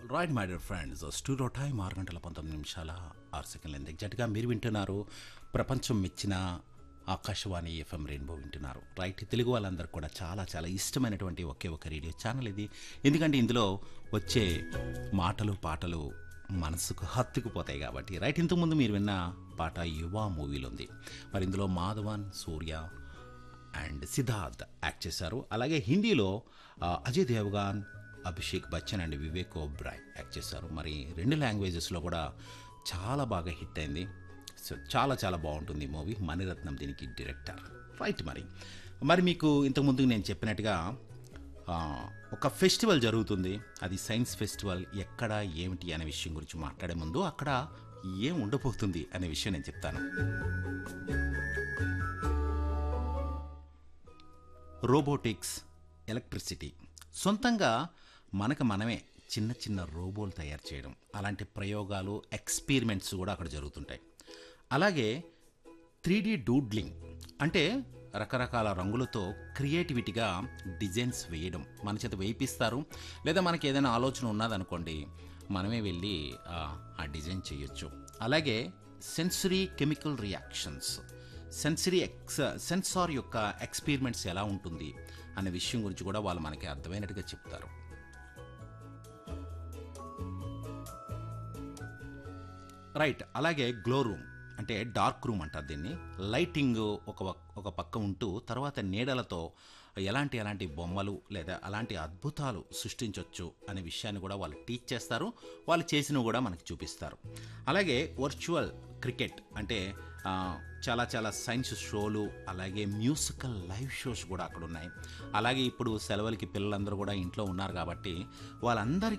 right my dear friends studio time ఆరు గంటల పంతొమ్మిది నిమిషాల ఆరు సెకండ్ల ఎగ్జాక్ట్గా మీరు వింటున్నారు ప్రపంచం మెచ్చిన ఆకాశవాణి ఎఫ్ఎం రెయిన్బో వింటున్నారు రైట్ తెలుగు వాళ్ళందరూ కూడా చాలా చాలా ఇష్టమైనటువంటి ఒకే ఒక రేడియో ఛానల్ ఇది ఎందుకంటే ఇందులో వచ్చే మాటలు పాటలు మనసుకు హత్తుకుపోతాయి కాబట్టి రైట్ ఇంతకుముందు మీరు విన్న పాట యువ మూవీలో ఉంది మరి ఇందులో మాధవన్ సూర్య అండ్ సిద్ధార్థ్ యాక్ట్ చేశారు అలాగే హిందీలో ఆ, అజయ్ దేవగాన్ అభిషేక్ బచ్చన్ అండ్ వివేక్ ఓబ్రాయ్ యాక్ట్ చేశారు మరి రెండు లాంగ్వేజెస్లో కూడా చాలా బాగా హిట్ అయింది సో చాలా చాలా బాగుంటుంది ఈ మూవీ మణిరత్నం దీనికి డైరెక్టర్ రైట్ మరి మరి మీకు ఇంతకుముందు నేను చెప్పినట్టుగా ఆ, ఒక ఫెస్టివల్ జరుగుతుంది అది సైన్స్ ఫెస్టివల్ ఎక్కడ ఏమిటి అనే విషయం గురించి మాట్లాడే ముందు అక్కడ ఏం ఉండబోతుంది అనే విషయం నేను చెప్తాను రోబోటిక్స్ ఎలక్ట్రిసిటీ సొంతంగా మనకు మనమే చిన్న చిన్న రోబోలు తయారు చేయడం అలాంటి ప్రయోగాలు ఎక్స్పీరిమెంట్స్ కూడా అక్కడ జరుగుతుంటాయి అలాగే త్రీ డీ డూడ్లింగ్ అంటే రకరకాల రంగులతో క్రియేటివిటీగా డిజైన్స్ వేయడం మన చేత వేయిపిస్తారు లేదా మనకి ఏదైనా ఆలోచన ఉన్నదనుకోండి మనమే వెళ్ళి ఆ, ఆ డిజైన్ చేయొచ్చు అలాగే sensory chemical reactions sensory x sensor యొక్క ఎక్స్పీరిమెంట్స్ ఎలా ఉంటుంది అనే విషయం గురించి కూడా వాళ్ళు మనకి అర్థమైనట్టుగా చెప్తారు రైట్ అలాగే గ్లో రూమ్ అంటే డార్క్ రూమ్ అంటారు దీన్ని లైటింగ్ ఒక పక్- ఒక పక్క ఉంటూ తర్వాత నీడలతో ఎలాంటి ఎలాంటి బొమ్మలు లేదా అలాంటి అద్భుతాలు సృష్టించవచ్చు అనే విషయాన్ని కూడా వాళ్ళు టీచ్ చేస్తారు వాళ్ళు చేసినవి కూడా మనకి చూపిస్తారు అలాగే వర్చువల్ క్రికెట్ అంటే ఆ, చాలా చాలా సైన్స్ షోలు అలాగే మ్యూజికల్ లైవ్ షోస్ కూడా అక్కడ ఉన్నాయి అలాగే ఇప్పుడు సెలవులకి పిల్లలందరూ కూడా ఇంట్లో ఉన్నారు కాబట్టి వాళ్ళందరికీ